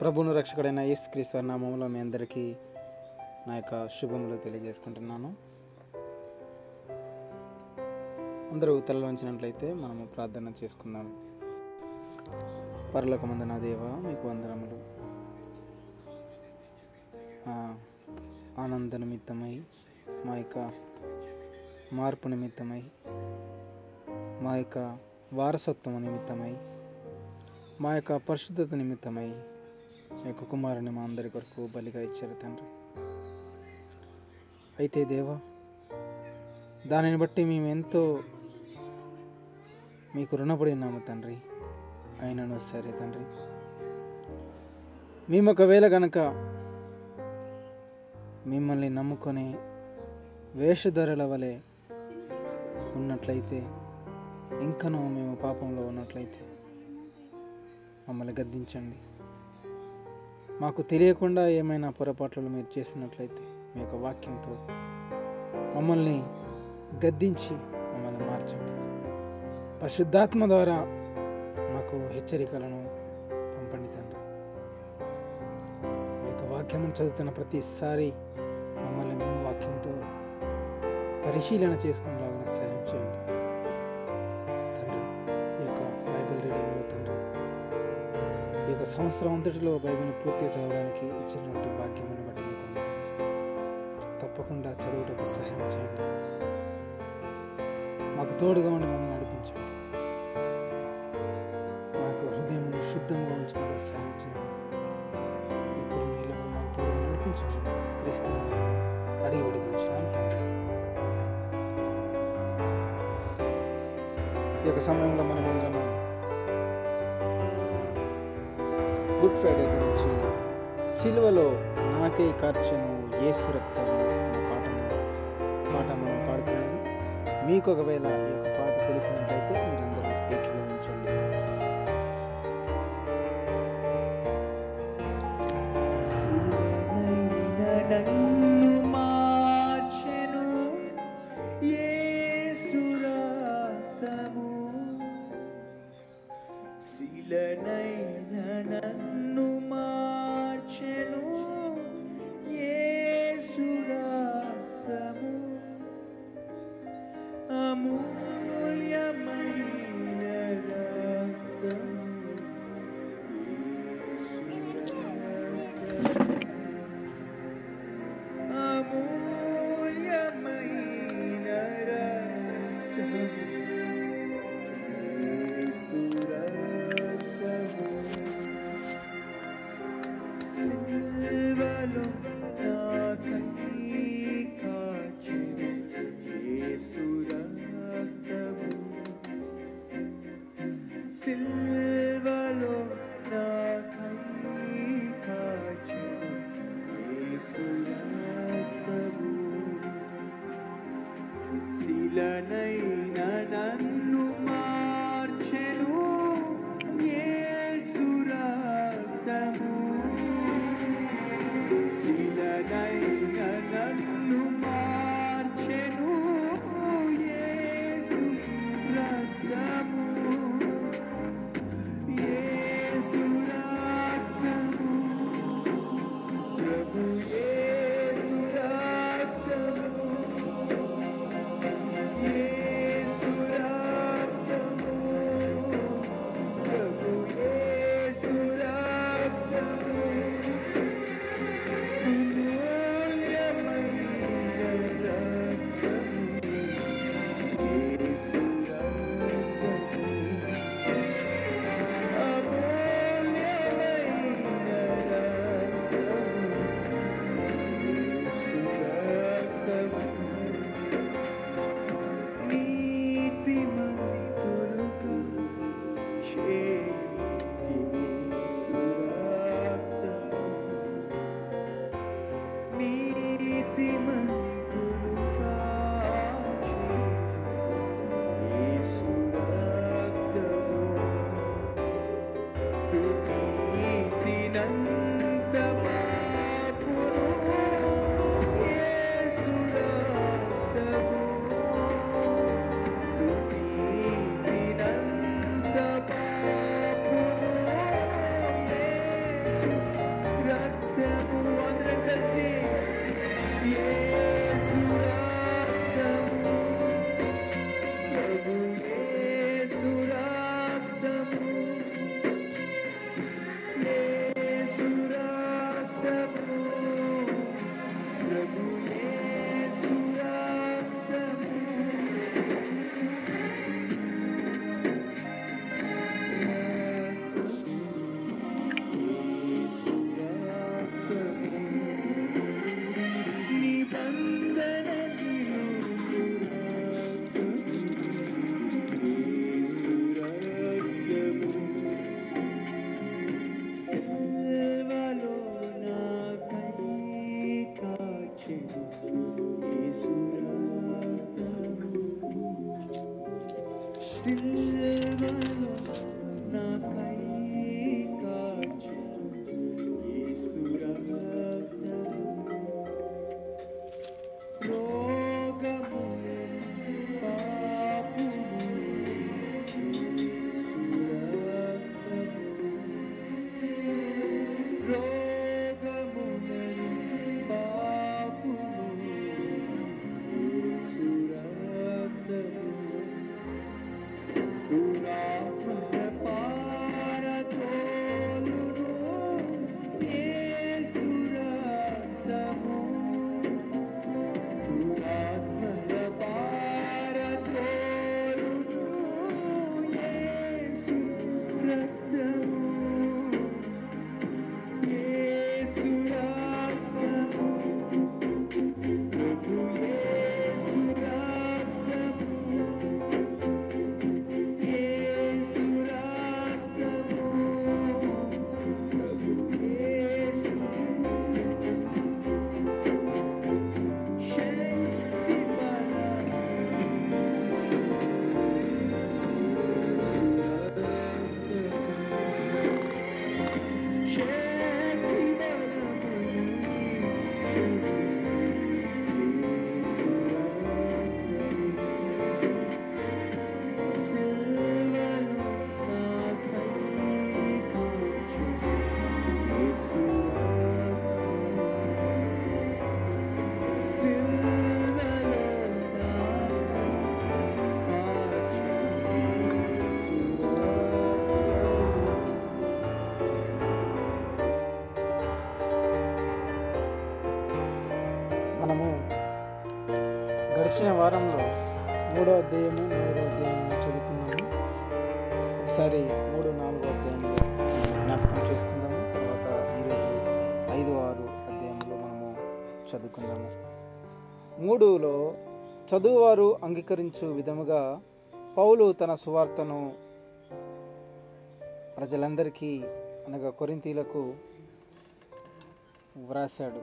ప్రభును రక్షకుడైన యేసుక్రీస్తు నామంలో మీ అందరికీ నా యొక్క శుభములు తెలియజేసుకుంటున్నాను అందరూ తలలో ఉంచినట్లయితే మనము ప్రార్థన చేసుకుందాం పరలోకమందు నా దేవ మీకు వందనములు ఆ ఆనంద నిమిత్తమై మా యొక్క మార్పు నిమిత్తమై మా యొక్క వారసత్వం నిమిత్తమై మా యొక్క పరిశుద్ధత నిమిత్తమై మీ యొక్క కుమారుని మా అందరి కొరకు బలిగా ఇచ్చారు తండ్రి అయితే దేవా దానిని బట్టి మేము ఎంతో మీకు రుణపడి ఉన్నాము తండ్రి అయినను సరే తండ్రి మేము ఒకవేళ గనక మిమ్మల్ని నమ్ముకొని వేషధరల వలె ఉన్నట్లయితే ఇంకనూ మేము పాపంలో ఉన్నట్లయితే మమ్మల్ని గద్దించండి మాకు తెలియకుండా ఏమైనా పొరపాట్లు మీరు చేసినట్లయితే మీ యొక్క వాక్యంతో మమ్మల్ని గద్దించి మమ్మల్ని మార్చండి పరిశుద్ధాత్మ ద్వారా మాకు హెచ్చరికలను పంపండి తండ్రి మీ యొక్క వాక్యమును చదువుతున్న ప్రతిసారి మమ్మల్ని మేము వాక్యంతో పరిశీలన చేసుకునేలాగా సహాయం చేయండి తండ్రి ఈ యొక్క బైబిల్ రీడింగ్లో తండ్రి ఈ యొక్క సంవత్సరం అంతటిలో బైబిల్ని పూర్తిగా చదవడానికి ఇచ్చినటువంటి భాగ్యమును బట్టి మీకు వందనాలు. తప్పకుండా చదువుటకు సహాయం చేయండి మాకు తోడుగా ఉండి మమ్మల్ని నడిపించండి మాకు హృదయమును శుద్ధంగా ఉంచుకుంటూ సహాయం చేయండి ఇప్పుడు నీళ్ళు మాకు తోడుగా నడిపించండి క్రీస్తు అడిగి అడిగి వచ్చినాం తండ్రి ఈ యొక్క సమయంలో మనమందరం గుడ్ ఫ్రైడే గురించి సిలువలో నాకై కార్చెను యేసు రక్తము అనే పాటను పాట మనం పాడుతున్నాము మీకు ఒకవేళ ఈ యొక్క పాట తెలిసినట్లయితే మీరందరూ ఏకీభవించండి నన్ను మార్చెను యేసురాతము శిలనైన నన్ను మార్చెను యేసురాతము అమూల్యమైన రక్తము అమూల్యమైన రక్తము యేసు రక్తము సిల్వలో నాకై కాచెను యేసు రక్తము రోగములను పాపును యేసు రక్తము రోగములను పాపును యేసు రక్తము దురాత్మల పారద్రోలును యేసు రక్తము దురాత్మల పారద్రోలును యేసు రక్తము యేసు రక్తము ప్రభు యేసు రక్తము యేసు రక్తము ప్రభు యేసు శక్తి బలము యేసు రక్తము శక్తి బలము యేసు రక్తము సిల్వలో నాకై కాచెను యేసు రక్తము సిల్వలో నాకై కాచెను యేసు రక్తము మనము గడిచిన వారంలో మూడో అధ్యాయము నాలుగో అధ్యాయము చదువుకున్నాము ఒకసారి మూడు నాలుగో అధ్యాయంలో జ్ఞాపకం చేసుకుందాము తర్వాత ఈరోజు ఐదు ఆరు అధ్యాయంలో మనము చదువుకుందాము మూడులో చదువువారు అంగీకరించు విధముగా పౌలు తన సువార్తను ప్రజలందరికీ అనగా కొరింతీలకు వ్రాశాడు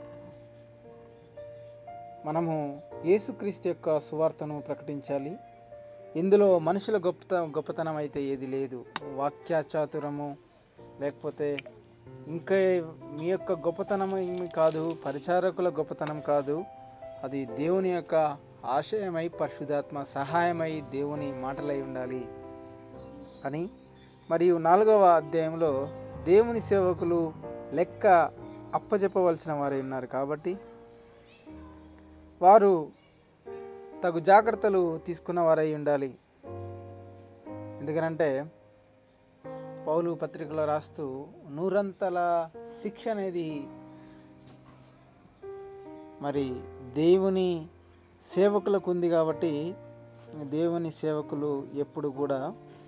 మనము యేసుక్రీస్తు యొక్క సువార్తను ప్రకటించాలి ఇందులో మనుషుల గొప్పత గొప్పతనం అయితే ఏది లేదు వాక్యాచాతురము లేకపోతే ఇంకా మీ యొక్క గొప్పతనం ఏమి కాదు పరిచారకుల గొప్పతనం కాదు అది దేవుని యొక్క ఆశయమై పరిశుధాత్మ సహాయమై దేవుని మాటలై ఉండాలి అని మరియు నాలుగవ అధ్యాయంలో దేవుని సేవకులు లెక్క అప్పజెప్పవలసిన వారై ఉన్నారు కాబట్టి వారు తగు జాగ్రత్తలు తీసుకున్న వారై ఉండాలి ఎందుకనంటే పౌలు పత్రికలో రాస్తూ నూరంతల శిక్ష అనేది మరి దేవుని సేవకులకు ఉంది కాబట్టి దేవుని సేవకులు ఎప్పుడు కూడా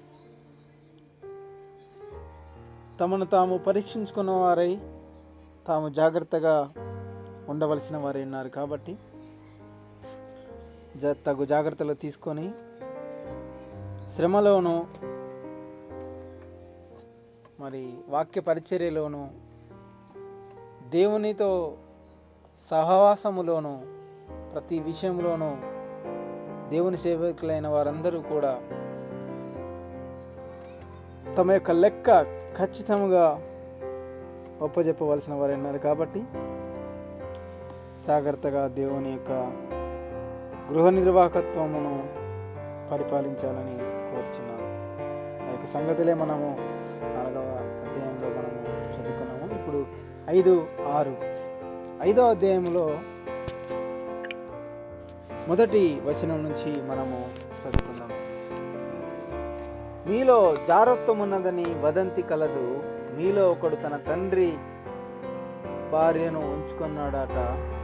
తమను తాము పరీక్షించుకున్న వారై తాము జాగ్రత్తగా ఉండవలసిన వారై ఉన్నారు కాబట్టి జ తగు జాగ్రత్తలు తీసుకొని శ్రమలోను మరి వాక్య పరిచర్యలోను దేవునితో సహవాసములోను ప్రతి విషయంలోనూ దేవుని సేవకులైన వారందరూ కూడా తమ యొక్క లెక్క ఖచ్చితంగా ఒప్పజెప్పవలసిన వారు ఉన్నారు కాబట్టి జాగ్రత్తగా దేవుని యొక్క గృహ నిర్వాహకత్వమును పరిపాలించాలని కోరుచున్నాను ఆ యొక్క సంగతులే మనము నాలుగవ అధ్యాయంలో మనము చదువుకున్నాము ఇప్పుడు ఐదు ఆరు ఐదవ అధ్యాయంలో మొదటి వచనం నుంచి మనము చదువుకుందాము మీలో జారత్వం ఉన్నదని వదంతి కలదు మీలో ఒకడు తన తండ్రి భార్యను ఉంచుకున్నాడట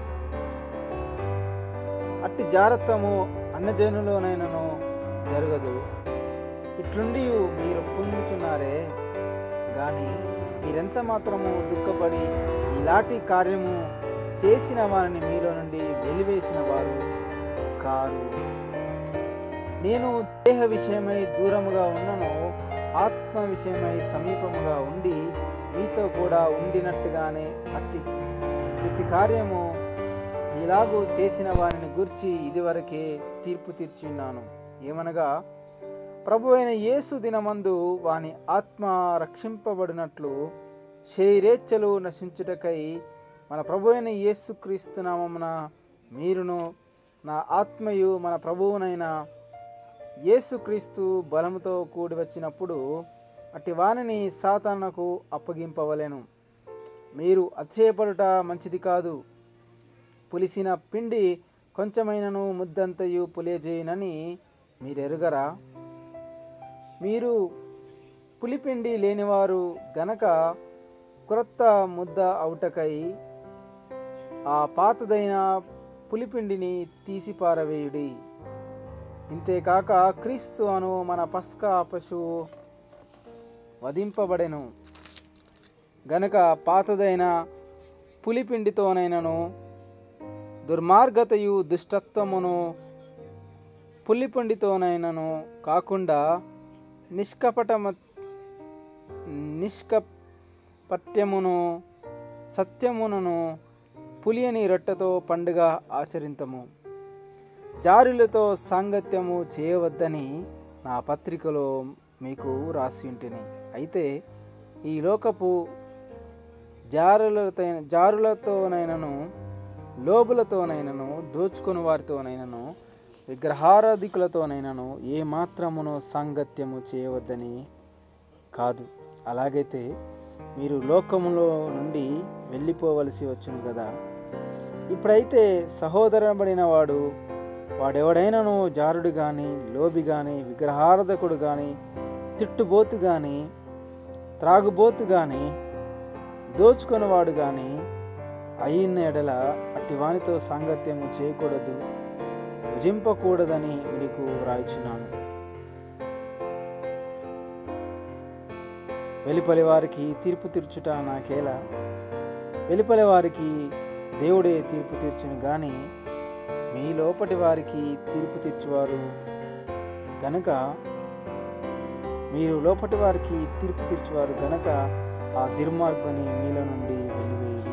అట్టి జారత్వము అన్నజనులోనైనను జరగదు ఇట్లుండి మీరు పొంగుచున్నారే గాని మీరెంత మాత్రము దుఃఖపడి ఇలాంటి కార్యము చేసిన వారిని మీలో నుండి వెలివేసిన వారు కారు నేను దేహ విషయమై దూరముగా ఉన్నను ఆత్మ విషయమై సమీపముగా ఉండి మీతో కూడా ఉండినట్టుగానే అట్టి ఇట్టి కార్యము ఇలాగూ చేసిన వారిని గుర్చి ఇదివరకే తీర్పు తీర్చున్నాను ఏమనగా ప్రభు అయిన యేసు దినమందు వాని ఆత్మ రక్షింపబడినట్లు శరీరేచ్ఛలు నశించుటకై మన ప్రభు అయిన యేసు క్రీస్తు నామమున మీరును నా ఆత్మయు మన ప్రభువునైన యేసుక్రీస్తు బలముతో కూడి వచ్చినప్పుడు అట్టి వానిని సాతానకు అప్పగింపవలెను మీరు అతిశయపడుట మంచిది కాదు పులిసిన పిండి కొంచెమైనను ముద్దంతయు పులియజేయనని మీరెరుగరా మీరు పులిపిండి లేనివారు గనక క్రొత్త ముద్ద అవుటకై ఆ పాతదైన పులిపిండిని తీసి పారవేయుడి ఇంతేకాక క్రీస్తు అను మన పస్కా పశువు వధింపబడెను గనుక పాతదైన పులిపిండితోనైనను దుర్మార్గతయు దుష్టత్వమును పులిపిండితోనైనను కాకుండా నిష్కపటమ నిష్కపట్యమును సత్యమును పులియని రొట్టెతో పండుగ ఆచరింతము జారులతో సాంగత్యము చేయవద్దని నా పత్రికలో మీకు రాసి ఉంటిని అయితే ఈ లోకపు జారులతో జారులతోనైనను లోబులతోనైనను దోచుకొని వారితోనైనను విగ్రహారాధికులతోనైనను ఏ మాత్రమును సాంగత్యము చేయవద్దని కాదు అలాగైతే మీరు లోకములో నుండి వెళ్ళిపోవలసి వచ్చును కదా ఇప్పుడైతే సహోదరబడిన వాడు వాడెవడైనను జారుడు కానీ లోబి కానీ విగ్రహారాధకుడు కానీ తిట్టుబోతు కానీ త్రాగుబోతు కానీ దోచుకొనివాడు కానీ అయిన ఎడల అట్టివానితో సాంగత్యము చేయకూడదు భుజింపకూడదని మీకు రాయిచున్నాను వెలుపలి వారికి తీర్పు తీర్చుట నాకేలా వెలుపలి వారికి దేవుడే తీర్పు తీర్చును గాని మీ లోపటి వారికి తీర్పు తీర్చువారు గనుక మీరు లోపటి వారికి తీర్పు తీర్చువారు గనక ఆ దుర్మార్గుని మీలో నుండి వెలివేయుడి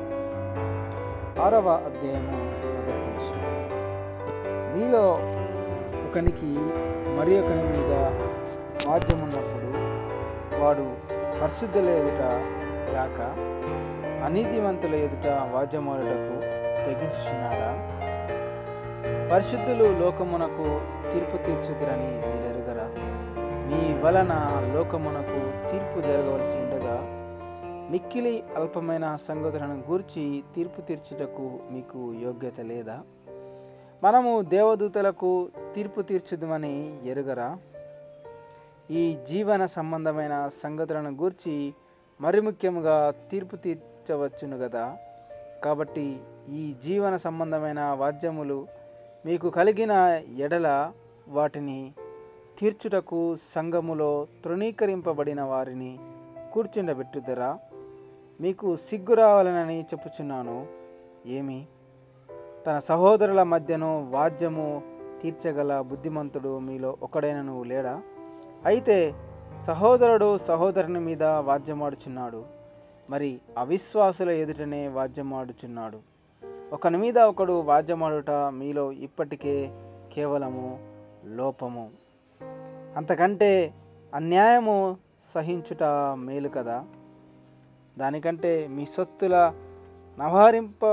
ఆరవ అధ్యాయము మొదటి నుంచి మీలో ఒకనికి మరి ఒకని మీద వాద్యం ఉన్నప్పుడు వాడు పరిశుద్ధుల ఎదుట గాక అనీతివంతుల ఎదుట వాద్యమాడుటకు తెగించుచున్నాడా పరిశుద్ధులు లోకమునకు తీర్పు తీర్చుదురని మీరెరుగరా మీ వలన లోకమునకు తీర్పు జరగవలసి ఉండగా మిక్కిలి అల్పమైన సంగతులను గూర్చి తీర్పు తీర్చుటకు మీకు యోగ్యత లేదా మనము దేవదూతలకు తీర్పు తీర్చుదమని ఎరుగరా ఈ జీవన సంబంధమైన సంగతులను గూర్చి మరి ముఖ్యముగా తీర్పు తీర్చవచ్చును కదా కాబట్టి ఈ జీవన సంబంధమైన వాద్యములు మీకు కలిగిన ఎడల వాటిని తీర్చుటకు సంఘములో తృణీకరింపబడిన వారిని కూర్చుండబెట్టుదరా మీకు సిగ్గు రావాలనని చెప్పుచున్నాను ఏమి తన సహోదరుల మధ్యను వాద్యము తీర్చగల బుద్ధిమంతుడు మీలో ఒకడైనను లేడా అయితే సహోదరుడు సహోదరుని మీద వాద్యమాడుచున్నాడు మరి అవిశ్వాసుల ఎదుటనే వాద్యమాడుచున్నాడు ఒకని మీద ఒకడు వాద్యమాడుట మీలో ఇప్పటికే కేవలము లోపము అంతకంటే అన్యాయము సహించుట మేలు కదా దానికంటే మీ సొత్తుల నవహరింప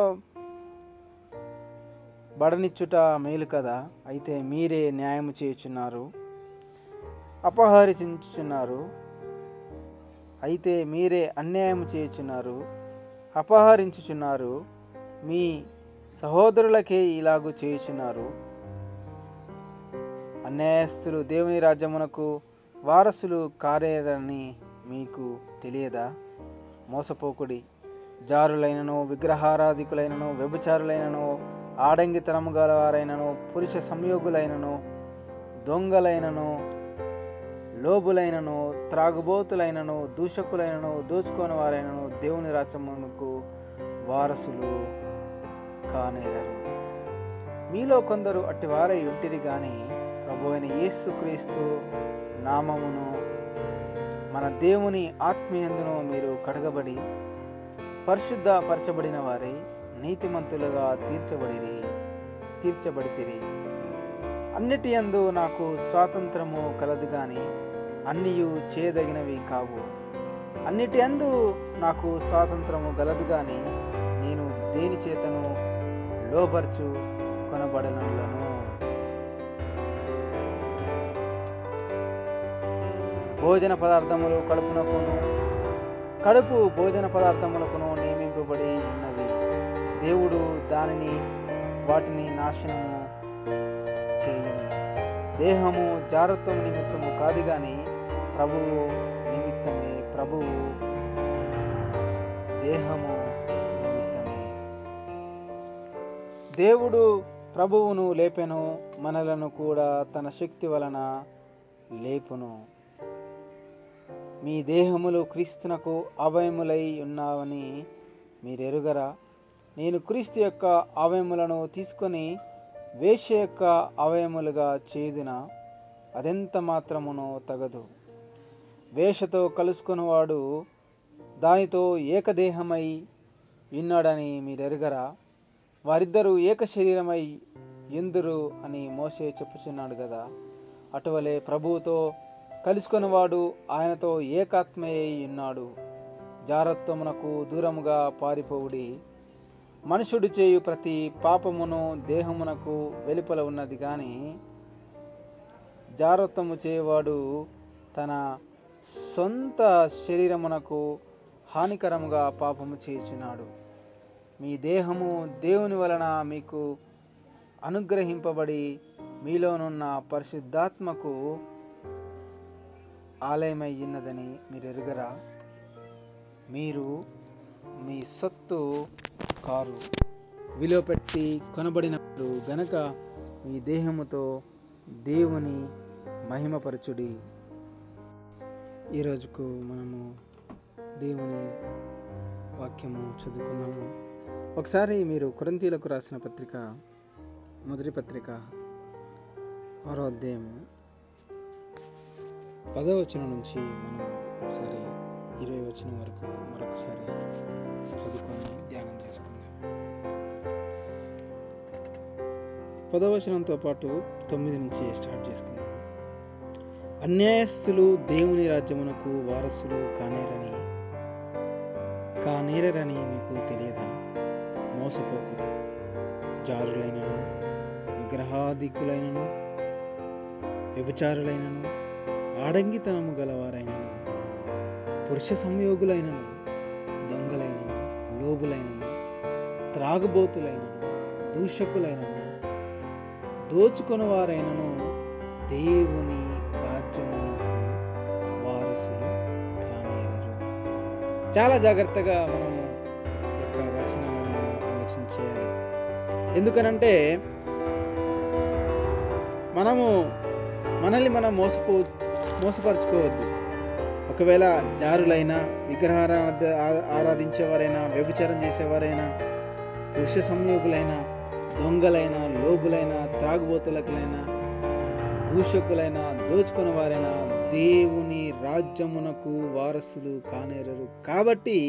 బడనిచ్చుట మేలు కదా అయితే మీరే న్యాయము చేయుచున్నారు అపహరించుచున్నారు అయితే మీరే అన్యాయం చేయుచున్నారు అపహరించుచున్నారు మీ సహోదరులకే ఇలాగు చేయుచున్నారు అన్యాయస్తులు దేవుని రాజ్యమునకు వారసులు కారేరని మీకు తెలియదా మోసపోకుడి జారులైనను విగ్రహారాధికులైనను వ్యభిచారులైనను ఆడంగితనము గలవారైనను పురుష సంయోగులైనను దొంగలైనను లోబులైనను త్రాగుబోతులైనను దూషకులైనను దోచుకోని వారైనను దేవుని రాజ్యమునకు వారసులు కానేరరు మీలో కొందరు అట్టివారై ఉంటిరి గాని ప్రభు అయిన యేసుక్రీస్తు నామమును మన దేవుని ఆత్మీయందును మీరు కడగబడి పరిశుద్ధ పరచబడిన వారి నీతిమంతులుగా తీర్చబడిరి తీర్చబడితిరి అన్నిటి యందు నాకు స్వాతంత్రము కలదు కానీ అన్నియు చేయదగినవి కావు అన్నిటి అందు నాకు స్వాతంత్రము గలదు కానీ నేను దేని చేతను లోబర్చు కొనబడనులను భోజన పదార్థములు కడుపునకును కడుపు భోజన పదార్థములకును నియమింపబడి ఉన్నవి దేవుడు దానిని వాటిని నాశనము చేయును దేహము జారత్వం నిమిత్తము కాదు కానీ ప్రభువు నిమిత్తమే ప్రభువు దేహము నిమిత్తమే దేవుడు ప్రభువును లేపెను మనలను కూడా తన శక్తి వలన లేపును మీ దేహములు క్రీస్తునకు అవయములై ఉన్నావని మీరెరుగరా నేను క్రీస్తు యొక్క అవయములను తీసుకొని వేష యొక్క అవయములుగా చేదున అదెంత మాత్రమునో తగదు వేషతో కలుసుకున్నవాడు దానితో ఏకదేహమై ఉన్నాడని మీరెరుగరా వారిద్దరూ ఏక శరీరమై ఎందురు అని మోసే చెప్పుచున్నాడు కదా అటువలే ప్రభువుతో కలుసుకున్నవాడు ఆయనతో ఏకాత్మయ్యి ఉన్నాడు జారత్వమునకు దూరముగా పారిపోవుడి మనుషుడు చేయు ప్రతి పాపమును దేహమునకు వెలుపల ఉన్నది కానీ జారత్వము చేయవాడు తన సొంత శరీరమునకు హానికరముగా పాపము చేయుచున్నాడు మీ దేహము దేవుని వలన మీకు అనుగ్రహింపబడి మీలోనున్న పరిశుద్ధాత్మకు ఆలయమై ఉన్నదని మీరు ఎరుగరా మీరు మీ సొత్తు కారు విలువ పెట్టి కొనబడినప్పుడు గనక మీ దేహముతో దేవుని మహిమపరచుడి ఈ రోజుకు మనము దేవుని వాక్యము చదువుకున్నాము ఒకసారి మీరు కొరంతీలకు రాసిన పత్రిక మొదటి పత్రిక ఆరో అధ్యాయము పదో వచనం నుంచి మనం ఒకసారి ఇరవై వచనం వరకు మరొకసారి చదువుకొని ధ్యానం చేసుకుందాం పదో వచనంతో పాటు తొమ్మిది నుంచి స్టార్ట్ చేసుకుందాం అన్యాయస్తులు దేవుని రాజ్యమునకు వారసులు కానేరని కానేరని మీకు తెలియదా మోసపోకుడి జారులైనను విగ్రహాదికులైనను వ్యభిచారులైనను ఆడంగితనము గలవారైనను పురుష సంయోగులైనను దొంగలైనను లోబులైనను త్రాగుబోతులైనను దూషకులైనను దోచుకొనవారైనను దేవుని రాజ్యమునకు వారసులు కానేరరు చాలా జాగ్రత్తగా మనము ఈ యొక్క వచనాలను ఆలోచించేయాలి ఎందుకనంటే మనము మనల్ని మనం మోసపో మోసపరుచుకోవద్దు ఒకవేళ జారులైనా విగ్రహారాధ ఆరాధించేవారైనా వ్యభిచారం చేసేవారైనా పురుష సంయోగులైన దొంగలైన లోబులైన త్రాగుబోతులకులైన దూషకులైన దోచుకున్న వారైనా దేవుని రాజ్యమునకు వారసులు కానేరరు కాబట్టి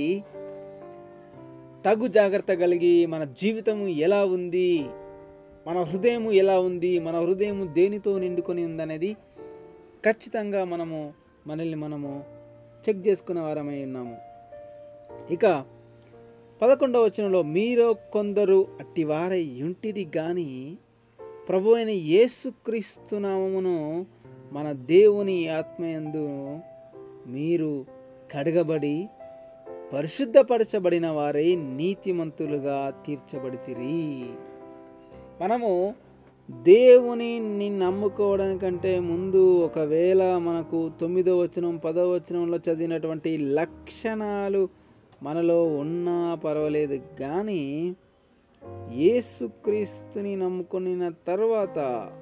తగు జాగ్రత్త కలిగి మన జీవితము ఎలా ఉంది మన హృదయం ఎలా ఉంది మన హృదయం దేనితో నిండుకొని ఉందనేది ఖచ్చితంగా మనము మనల్ని మనము చెక్ చేసుకునే వారమై ఉన్నాము ఇక పదకొండవ వచనంలో మీలో కొందరు అట్టివారై ఉంటిరి కానీ ప్రభు అయిన యేసుక్రీస్తు నామమును మన దేవుని ఆత్మయందు మీరు కడగబడి పరిశుద్ధపరచబడిన వారై నీతిమంతులుగా తీర్చబడితిరి మనము దేవుని నమ్ముకోవడానికంటే ముందు ఒకవేళ మనకు తొమ్మిదో వచనం పదో వచనంలో చదివినటువంటి లక్షణాలు మనలో ఉన్నా పర్వాలేదు కానీ యేసుక్రీస్తుని నమ్ముకున్న తర్వాత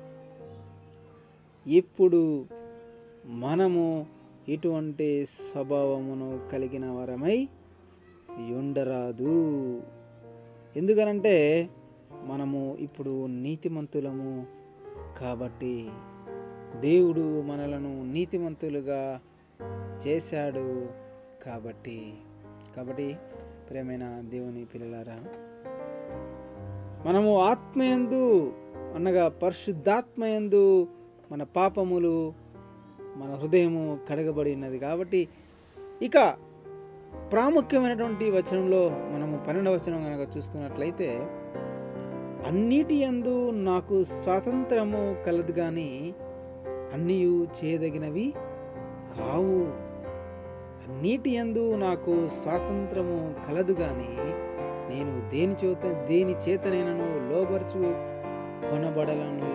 ఇప్పుడు మనము ఇటువంటి స్వభావమును కలిగిన వరమై ఉండరాదు ఎందుకనంటే మనము ఇప్పుడు నీతిమంతులము కాబట్టి దేవుడు మనలను నీతిమంతులుగా చేశాడు కాబట్టి కాబట్టి ప్రేమైన దేవుని పిల్లలారా మనము ఆత్మయందు అనగా పరిశుద్ధాత్మయందు మన పాపములు మన హృదయము కడగబడి ఉన్నది కాబట్టి ఇక ప్రాముఖ్యమైనటువంటి వచనంలో మనము పన్నెండవ వచనం కనుక చూస్తున్నట్లయితే అన్నిటి యందు నాకు స్వాతంత్రము కలదు కానీ అన్నీయు చేయదగినవి కావు అన్నిటి యందు నాకు స్వాతంత్రము కలదు కానీ నేను దేని చేత దేని చేతనైనను లోబర్చు కొనబడలను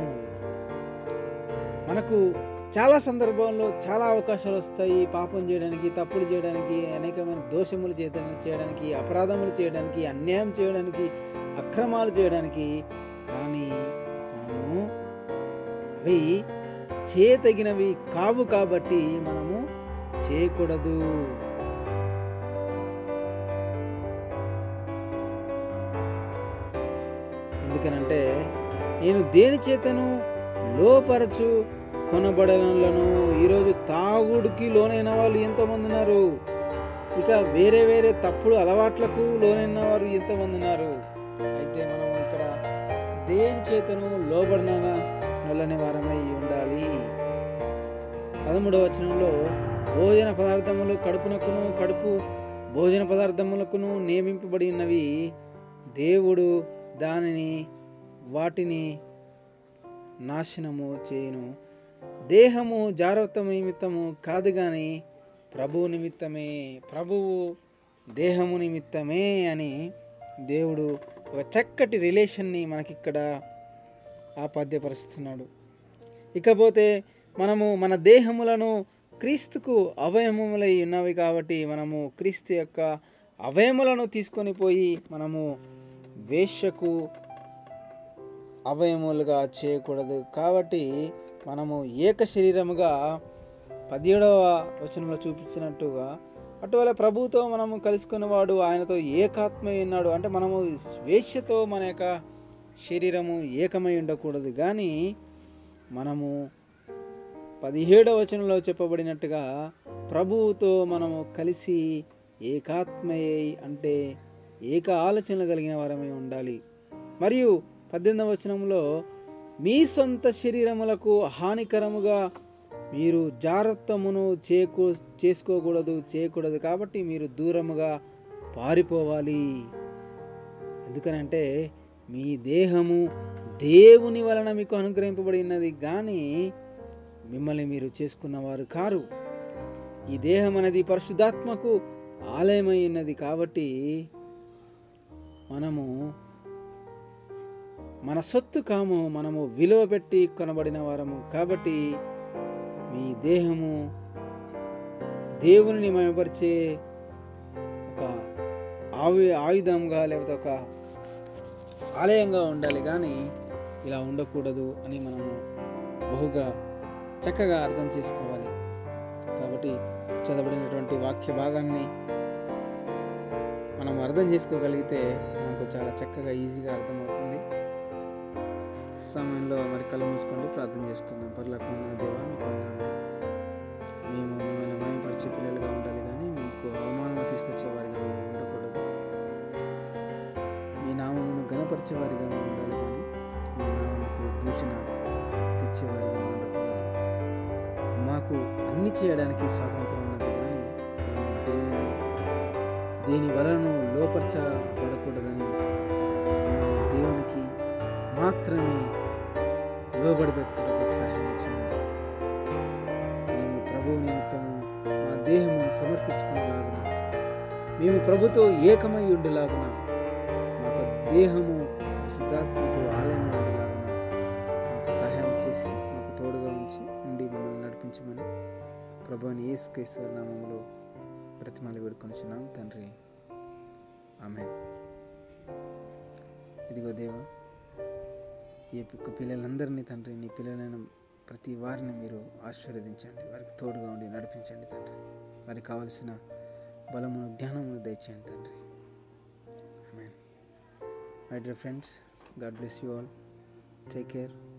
మనకు చాలా సందర్భాల్లో చాలా అవకాశాలు వస్తాయి పాపం చేయడానికి తప్పులు చేయడానికి అనేకమైన దోషములు చేత- చేయడానికి అపరాధములు చేయడానికి అన్యాయం చేయడానికి అక్రమాలు చేయడానికి కానీ మనము అవి చేయతగినవి కావు కాబట్టి మనము చేయకూడదు ఎందుకనంటే నేను దేని చేతను లోపరచు కొనబడలను ఈరోజు తాగుడికి లోనైన వాళ్ళు ఎంతోమంది ఉన్నారు ఇక వేరే వేరే తప్పుడు అలవాట్లకు లోనైన వారు ఎంతోమంది ఉన్నారు అయితే మనం ఇక్కడ దేని చేతను లోబడిన నొల్లని వారమై ఉండాలి పదమూడవ వచనంలో భోజన పదార్థములు కడుపునకును కడుపు భోజన పదార్థములకును నియమింపబడి ఉన్నవి దేవుడు దానిని వాటిని నాశనము చేయును దేహము జాగ్రత్త నిమిత్తము కాదు కానీ ప్రభువు నిమిత్తమే ప్రభువు దేహము నిమిత్తమే అని దేవుడు ఒక చక్కటి రిలేషన్ని మనకిక్కడ ఆపాద్యపరుస్తున్నాడు ఇకపోతే మనము మన దేహములను క్రీస్తుకు అవయములై ఉన్నవి కాబట్టి మనము క్రీస్తు యొక్క అవయములను తీసుకొని పోయి మనము వేశ్యకు అవయములుగా చేయకూడదు కాబట్టి మనము ఏక శరీరముగా పదిహేడవ వచనంలో చూపించినట్టుగా అటువల ప్రభువుతో మనము కలుసుకున్నవాడు ఆయనతో ఏకాత్మై ఉన్నాడు అంటే మనము వేశ్యతో మన యొక్క శరీరము ఏకమై ఉండకూడదు కానీ మనము పదిహేడవ వచనంలో చెప్పబడినట్టుగా ప్రభువుతో మనము కలిసి ఏకాత్మయ్యై అంటే ఏక ఆలోచనలు కలిగిన వారమై ఉండాలి మరియు పద్దెనిమిదవ వచనంలో మీ సొంత శరీరములకు హానికరముగా మీరు జాగ్రత్తమును చేకూ చేసుకోకూడదు చేయకూడదు కాబట్టి మీరు దూరముగా పారిపోవాలి ఎందుకనంటే మీ దేహము దేవుని వలన మీకు అనుగ్రహింపబడినది కానీ మిమ్మల్ని మీరు చేసుకున్నవారు కారు ఈ దేహం అనేది పరిశుద్ధాత్మకు ఆలయమై ఉన్నది కాబట్టి మనము మన సొత్తు కాము మనము విలువ పెట్టి కొనబడిన వారము కాబట్టి మీ దేహము దేవుని మయపరిచే ఒక ఆవి ఆయుధంగా లేకపోతే ఒక ఆలయంగా ఉండాలి కానీ ఇలా ఉండకూడదు అని మనము బహుగా చక్కగా అర్థం చేసుకోవాలి కాబట్టి చదవబడినటువంటి వాక్య భాగాన్ని మనం అర్థం చేసుకోగలిగితే మనకు చాలా చక్కగా ఈజీగా అర్థమవుతుంది సమయంలో మరి కళ్ళు మూసుకోండి ప్రార్థన చేసుకుందాం పర్లకుందిన దేవా మీకు వందనములు మేము మిమ్మల్ని మయపరిచే పిల్లలుగా ఉండాలి కానీ మీకు అవమానం తీసుకొచ్చే వారిగా మేము ఉండకూడదు మీ నామమును గణపరిచే వారిగా మేము ఉండాలి కానీ మీ నామముకు దూషణ తెచ్చేవారిగా మేము ఉండకూడదు మాకు అన్ని చేయడానికి స్వాతంత్రం ఉన్నది కానీ మేము దేనిని దేని వలన లోపరచబడకూడదని మేము దేవునికి మాత్రమే లోబడి బ్రతుకుటకు సహాయం చేయండి మేము ప్రభువు నిమిత్తము మా దేహమును సమర్పించుకునేలాగున మేము ప్రభుతో ఏకమై ఉండేలాగున మాకు దేహము పరిశుద్ధాత్మకు ఆలయమై ఉండేలాగున మాకు సహాయం చేసి మాకు తోడుగా ఉంచి ఉండి మమ్మల్ని నడిపించమని ప్రభు అని యేసుక్రీశ్వర నామములో బ్రతిమాలి వేడుకొనిచున్నాం తండ్రి ఆమె ఇదిగో దేవా ఈ యొక్క పిల్లలందరినీ తండ్రి నీ పిల్లలైన ప్రతి వారిని మీరు ఆశీర్వదించండి వారికి తోడుగా ఉండి నడిపించండి తండ్రి వారికి కావలసిన బలమును జ్ఞానమును దయచేయండి తండ్రి I my dear friends God bless you all take care